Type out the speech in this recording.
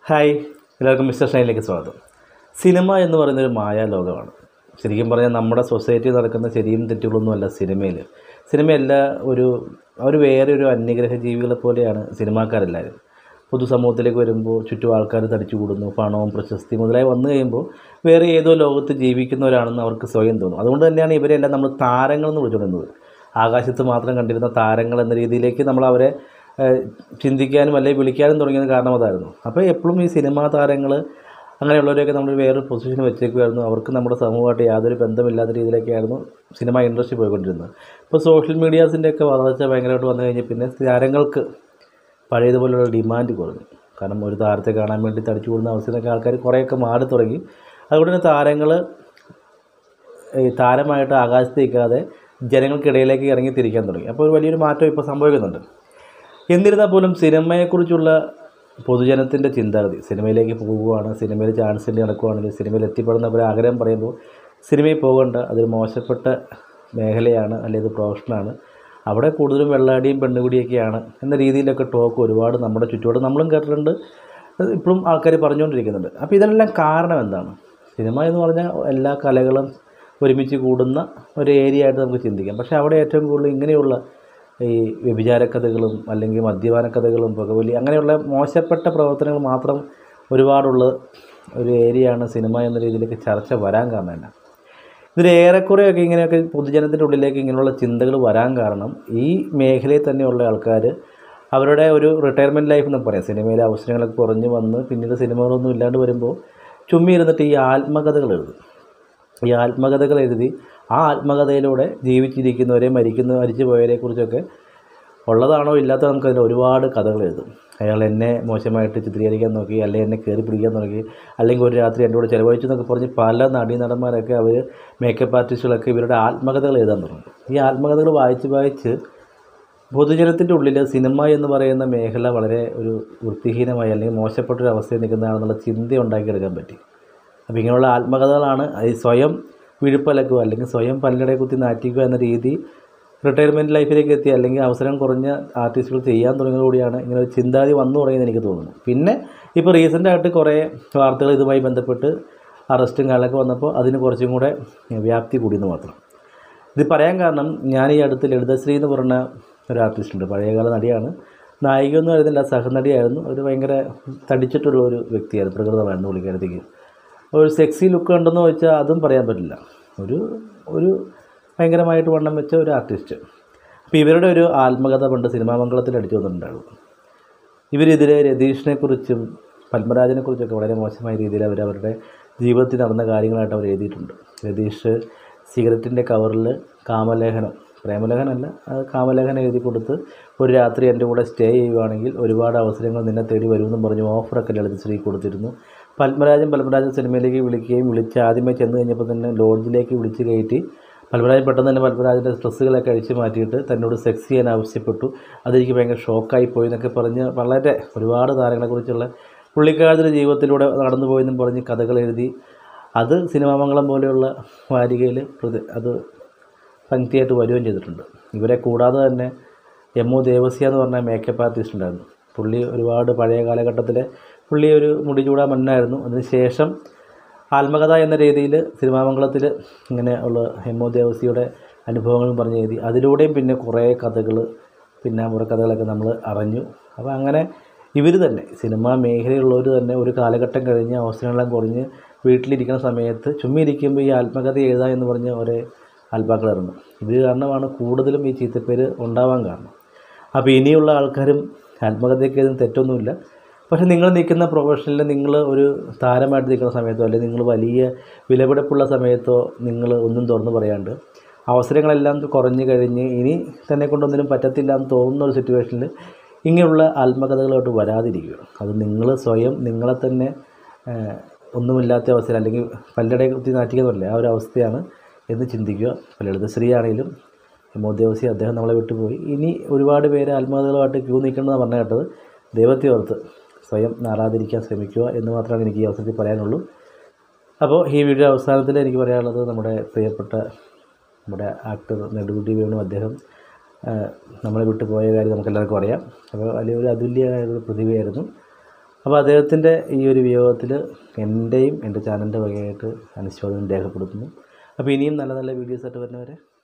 hi എല്ലാവർക്കും mister ഷൈനിലേക്ക് സ്വാഗതം cinema എന്ന് പറയുന്ന ഒരു മായാലോകമാണ് ശരിക്കും പറഞ്ഞാൽ നമ്മുടെ സൊസൈറ്റിയിൽ നടക്കുന്ന ശരിയും തെറ്റുകളൊന്നും അല്ല സിനിമയിൽ സിനിമയല്ല ഒരു അവർ വേറെ ഒരു അന്യഗ്രഹ ജീവികളെ പോലെയാണ് സിനിമാക്കാരെല്ലാവരും പൊതുസമൂഹത്തിലേക്ക് വരുമ്പോൾ ചുറ്റും ആൾക്കാർ തടിച്ചു കൂടുന്നു പണവും പ്രശസ്തി മുതലായി വന്നു കഴിയുമ്പോൾ വേറെ ഏതോ ലോകത്ത് ജീവിക്കുന്നവരാണെന്ന് അവർക്ക് സ്വയം തോന്നും അതുകൊണ്ട് തന്നെയാണ് ഇവരെല്ലാം നമ്മൾ താരങ്ങളെന്ന് വിളിച്ചുകൊണ്ടിരുന്നത് ആകാശത്ത് മാത്രം കണ്ടിരുന്ന താരങ്ങൾ എന്ന രീതിയിലേക്ക് നമ്മൾ അവരെ ഏഹ്, ചിന്തിക്കാനും അല്ലെങ്കിൽ വിളിക്കാനും തുടങ്ങിയത് കാരണം അതായിരുന്നു അപ്പോൾ എപ്പോഴും ഈ സിനിമാ താരങ്ങൾ അങ്ങനെയുള്ളവരെയൊക്കെ നമ്മൾ വേറൊരു പൊസിഷൻ വെച്ചേക്കുമായിരുന്നു അവർക്ക് നമ്മുടെ സമൂഹമായിട്ട് യാതൊരു ബന്ധമില്ലാത്ത രീതിയിലൊക്കെയായിരുന്നു സിനിമ ഇൻഡസ്ട്രി പോയിക്കൊണ്ടിരുന്നത് ഇപ്പോൾ സോഷ്യൽ മീഡിയാസിൻ്റെ ഒക്കെ വളർച്ച ഭയങ്കരമായിട്ട് വന്നു കഴിഞ്ഞ് പിന്നെ താരങ്ങൾക്ക് പഴയതുപോലുള്ള ഡിമാൻഡ് കുറഞ്ഞു കാരണം ഒരു താരത്തെ കാണാൻ വേണ്ടി തടിച്ചു കൂടുന്ന അവസ്ഥയിലൊക്കെ ആൾക്കാർ കുറേയൊക്കെ മാറി തുടങ്ങി അതുകൊണ്ട് തന്നെ താരങ്ങൾ ഈ താരമായിട്ട് ആകാശത്തേക്കാതെ ജനങ്ങൾക്കിടയിലേക്ക് ഇറങ്ങി തിരിക്കാൻ തുടങ്ങി അപ്പോൾ ഒരു വലിയൊരു മാറ്റം ഇപ്പോൾ സംഭവിക്കുന്നുണ്ട് എന്നിരുന്നാൽ പോലും സിനിമയെക്കുറിച്ചുള്ള പൊതുജനത്തിൻ്റെ ചിന്താഗതി സിനിമയിലേക്ക് പോകുകയാണ് സിനിമയിൽ ചാൻസ് വേണ്ടി നടക്കുകയാണെങ്കിൽ സിനിമയിൽ എത്തിപ്പെടുന്ന ഒരു ആഗ്രഹം പറയുമ്പോൾ സിനിമയിൽ പോകേണ്ട അതൊരു മോശപ്പെട്ട മേഖലയാണ് അല്ലെങ്കിൽ ഇത് പ്രൊഫഷനാണ് അവിടെ കൂടുതലും വെള്ളാടിയും പെണ്ണുകുടിയൊക്കെയാണ് എന്ന രീതിയിലൊക്കെ ടോക്ക് ഒരുപാട് നമ്മുടെ ചുറ്റുപാട് നമ്മളും കേട്ടിട്ടുണ്ട് അത് ഇപ്പോഴും ആൾക്കാർ പറഞ്ഞുകൊണ്ടിരിക്കുന്നുണ്ട് അപ്പോൾ ഇതിനെല്ലാം കാരണം എന്താണ് സിനിമ എന്ന് പറഞ്ഞാൽ എല്ലാ കലകളും ഒരുമിച്ച് കൂടുന്ന ഒരു ഏരിയ ആയിട്ട് നമുക്ക് ചിന്തിക്കാം പക്ഷേ അവിടെ ഏറ്റവും കൂടുതൽ ഇങ്ങനെയുള്ള ഈ വ്യഭിചാര കഥകളും അല്ലെങ്കിൽ മദ്യപാന കഥകളും പുകവലി അങ്ങനെയുള്ള മോശപ്പെട്ട പ്രവർത്തനങ്ങൾ മാത്രം ഒരുപാടുള്ള ഒരു ഏരിയയാണ് സിനിമ എന്ന രീതിയിലേക്ക് ചർച്ച വരാൻ കാരണം തന്നെ ഇതിൽ ഏറെക്കുറെയൊക്കെ ഇങ്ങനെയൊക്കെ പൊതുജനത്തിൻ്റെ ഉള്ളിലേക്ക് ഇങ്ങനെയുള്ള ചിന്തകൾ വരാൻ കാരണം ഈ മേഖലയിൽ തന്നെയുള്ള ആൾക്കാർ അവരുടെ ഒരു റിട്ടയർമെൻറ്റ് ലൈഫ് എന്ന് പറയാം സിനിമയിലെ അവസരങ്ങളൊക്കെ കുറഞ്ഞ് വന്ന് പിന്നീട് സിനിമകളൊന്നും ഇല്ലാണ്ട് വരുമ്പോൾ ചുമ്മി ഇരുന്നിട്ട് ഈ ആത്മകഥകൾ എഴുതും ഈ ആത്മകഥകൾ എഴുതി ആ ആത്മകഥയിലൂടെ ജീവിച്ചിരിക്കുന്നവരെ മരിക്കുന്ന മരിച്ചു പോയവരെ കുറിച്ചൊക്കെ ഉള്ളതാണോ ഇല്ലാത്ത നമുക്ക് അതിൽ ഒരുപാട് കഥകൾ എഴുതും അയാൾ എന്നെ മോശമായിട്ട് ചിത്രീകരിക്കാൻ നോക്കി അല്ലെങ്കിൽ എന്നെ കയറി പിടിക്കാൻ നോക്കി അല്ലെങ്കിൽ ഒരു രാത്രി എൻ്റെ കൂടെ ചിലവഴിച്ചു എന്നൊക്കെ പറഞ്ഞ് പല നടീനടന്മാരൊക്കെ അവർ മേക്കപ്പ് ആർട്ടിസ്റ്റുകളൊക്കെ ഇവരുടെ ആത്മകഥകൾ എഴുതാൻ തുടങ്ങും ഈ ആത്മകഥകൾ വായിച്ച് വായിച്ച് പൊതുജനത്തിൻ്റെ ഉള്ളിൽ സിനിമ എന്ന് പറയുന്ന മേഖല വളരെ ഒരു വൃത്തിഹീനമായി അല്ലെങ്കിൽ മോശപ്പെട്ടൊരു അവസ്ഥയിൽ നിൽക്കുന്നതാണെന്നുള്ള ചിന്ത ഉണ്ടാക്കിയെടുക്കാൻ പറ്റി അപ്പോൾ ഇങ്ങനെയുള്ള ആത്മകഥകളാണ് ഈ സ്വയം വിഴുപ്പലക്കുക അല്ലെങ്കിൽ സ്വയം പല്ലടയെ കുത്തി നാറ്റിക്കുക എന്ന രീതി റിട്ടയർമെൻറ്റ് ലൈഫിലേക്ക് എത്തി അല്ലെങ്കിൽ അവസരം കുറഞ്ഞ ആർട്ടിസ്റ്റുകൾ ചെയ്യാൻ തുടങ്ങിയതോടുകൂടിയാണ് ഇങ്ങനെ ഒരു ചിന്താഗതി വന്നു തുടങ്ങിയെന്ന് എനിക്ക് തോന്നുന്നു പിന്നെ ഇപ്പോൾ റീസെൻ്റായിട്ട് കുറേ വാർത്തകൾ ഇതുമായി ബന്ധപ്പെട്ട് അറസ്റ്റും കാര്യങ്ങളൊക്കെ വന്നപ്പോൾ അതിന് കുറച്ചും കൂടെ വ്യാപ്തി കൂടിയെന്ന് മാത്രം ഇത് പറയാൻ കാരണം ഞാൻ ഈ അടുത്ത് ലളിതശ്രീ എന്ന് പറഞ്ഞ ഒരു ആർട്ടിസ്റ്റ് ഉണ്ട് പഴയകാല നടിയാണ് നായികയൊന്നും ആയിരുന്നില്ല സഹനടിയായിരുന്നു ഒരു ഭയങ്കര തടിച്ചിട്ടുള്ള ഒരു വ്യക്തിയായിരുന്നു പ്രകൃതമായിരുന്നു പുള്ളിക്കാരത്തേക്ക് ഒരു സെക്സി ലുക്ക് ഉണ്ടെന്ന് ചോദിച്ചാൽ അതും പറയാൻ പറ്റില്ല ഒരു ഒരു ഭയങ്കരമായിട്ട് വണ്ണം വെച്ച ഒരു ആർട്ടിസ്റ്റ് അപ്പോൾ ഇവരുടെ ഒരു ആത്മകഥ പണ്ട് സിനിമാ മംഗളത്തിൽ അടിച്ചു വന്നിട്ടുണ്ടായിരുന്നു ഇവരെതിരെ രതീഷിനെ കുറിച്ചും പത്മരാജനെ കുറിച്ചൊക്കെ വളരെ മോശമായ രീതിയിൽ അവർ അവരുടെ ജീവിതത്തിൽ നടന്ന കാര്യങ്ങളായിട്ട് അവർ എഴുതിയിട്ടുണ്ട് രതീഷ് സിഗരറ്റിൻ്റെ കവറിൽ കാമലേഖനം പ്രേമലേഖനമല്ല അത് കാമലേഖനം എഴുതി കൊടുത്ത് ഒരു രാത്രി എൻ്റെ കൂടെ സ്റ്റേ ചെയ്യുവാണെങ്കിൽ ഒരുപാട് അവസരങ്ങൾ നിന്നെ തേടി വരുമെന്നും പറഞ്ഞ് ഓഫറൊക്കെ ലളിതശ്രീ കൊടുത്തിരുന്നു പത്മരാജൻ പത്മരാജൻ സിനിമയിലേക്ക് വിളിക്കുകയും വിളിച്ച് ആദ്യമേ ചെന്ന് കഴിഞ്ഞപ്പോൾ തന്നെ ലോഡ്ജിലേക്ക് വിളിച്ച് കയറ്റി പത്മരാജൻ പെട്ടെന്ന് തന്നെ പത്മരാജൻ്റെ സ്ട്രെസ്സുകളൊക്കെ അഴിച്ചു മാറ്റിയിട്ട് തന്നോട് സെക്സ് ചെയ്യാൻ ആവശ്യപ്പെട്ടു അതെനിക്ക് ഭയങ്കര ഷോക്കായി പോയി എന്നൊക്കെ പറഞ്ഞ് വളരെ ഒരുപാട് താരങ്ങളെക്കുറിച്ചുള്ള പുള്ളിക്കാരുടെ ജീവിതത്തിലൂടെ നടന്നു പോയെന്നും പറഞ്ഞ് കഥകൾ എഴുതി അത് സിനിമാമംഗളം പോലെയുള്ള വാരികയിൽ പ്രതി അത് പങ്ക്തിയായിട്ട് വരികയും ചെയ്തിട്ടുണ്ട് ഇവരെ കൂടാതെ തന്നെ എം ഒ ദേവസ്യ എന്ന് പറഞ്ഞ മേക്കപ്പ് ആർട്ടിസ്റ്റ് ഉണ്ടായിരുന്നു പുള്ളി ഒരുപാട് പഴയ കാലഘട്ടത്തിലെ പുള്ളി ഒരു മുടി ചൂടാ മണ്ണായിരുന്നു അതിനുശേഷം ആത്മകഥ എന്ന രീതിയിൽ സിനിമാമംഗളത്തിൽ ഇങ്ങനെ ഉള്ള എം ഒ ദേവസ്യയുടെ അനുഭവങ്ങളും പറഞ്ഞ് എഴുതി അതിലൂടെയും പിന്നെ കുറേ കഥകൾ പിന്നെ കഥകളൊക്കെ നമ്മൾ അറിഞ്ഞു അപ്പോൾ അങ്ങനെ ഇവർ തന്നെ സിനിമാ മേഖലയുള്ളവർ തന്നെ ഒരു കാലഘട്ടം കഴിഞ്ഞ് അവസരങ്ങളെല്ലാം കുറഞ്ഞ് വീട്ടിലിരിക്കുന്ന സമയത്ത് ചുമ്മാ ഇരിക്കുമ്പോൾ ഈ ആത്മകഥ എഴുതാം എന്ന് പറഞ്ഞ് ഒരേ ആത്മാക്കളായിരുന്നു ഇത് കാരണമാണ് കൂടുതലും ഈ ചീത്തപ്പേര് ഉണ്ടാവാൻ കാരണം അപ്പോൾ ഇനിയുള്ള ആൾക്കാരും ആത്മകഥയ്ക്ക് എഴുതുന്ന തെറ്റൊന്നുമില്ല പക്ഷേ നിങ്ങൾ നിൽക്കുന്ന പ്രൊഫഷനിൽ നിങ്ങൾ ഒരു താരമായിട്ട് നിൽക്കുന്ന സമയത്തോ അല്ലെങ്കിൽ നിങ്ങൾ വലിയ വിലപിടിപ്പുള്ള സമയത്തോ നിങ്ങൾ ഒന്നും തുറന്നു പറയാണ്ട് അവസരങ്ങളെല്ലാം കുറഞ്ഞു കഴിഞ്ഞ് ഇനി തന്നെ കൊണ്ടൊന്നിനും പറ്റത്തില്ല എന്ന് തോന്നുന്ന ഒരു സിറ്റുവേഷനിൽ ഇങ്ങനെയുള്ള ആത്മകഥകളോട്ട് വരാതിരിക്കുക അത് നിങ്ങൾ സ്വയം നിങ്ങളെ തന്നെ ഏഹ്, ഒന്നുമില്ലാത്ത അവസ്ഥ അല്ലെങ്കിൽ പല്ലടയെ കുത്തി നാറ്റിക്കുന്നതല്ലേ ആ ഒരു അവസ്ഥയാണ് എന്ന് ചിന്തിക്കുക ഇപ്പോൾ ലളിതശ്രീ ആണെങ്കിലും മോദേവസി അദ്ദേഹം നമ്മളെ വിട്ടുപോയി ഇനി ഒരുപാട് പേര് ആത്മകഥകളുമായിട്ട് ക്യൂ നിൽക്കണമെന്ന് പറഞ്ഞു കേട്ടത് ദൈവത്തെ ഓർത്ത് സ്വയം നാറാതിരിക്കാൻ ശ്രമിക്കുക എന്ന് മാത്രമാണ് എനിക്ക് ഈ അവസരത്തിൽ പറയാനുള്ളൂ അപ്പോൾ ഈ വീഡിയോ അവസാനത്തിൽ എനിക്ക് പറയാനുള്ളത് നമ്മുടെ പ്രിയപ്പെട്ട നമ്മുടെ ആക്ടർ നെടുകുട്ടി വേണു അദ്ദേഹം ആ, നമ്മളെ വിട്ടു പോയ കാര്യം നമുക്കെല്ലാവർക്കും അറിയാം അപ്പോൾ വലിയൊരു അതുല്യമായ ഒരു പ്രതിഭയായിരുന്നു അപ്പോൾ അദ്ദേഹത്തിൻ്റെ ഈ ഒരു വിയോഗത്തിൽ എൻ്റെയും എൻ്റെ ചാനലിൻ്റെ വകയായിട്ട് അനുശോചനം രേഖപ്പെടുത്തുന്നു അപ്പോൾ ഇനിയും നല്ല നല്ല വീഡിയോസായിട്ട് വരുന്നവരെ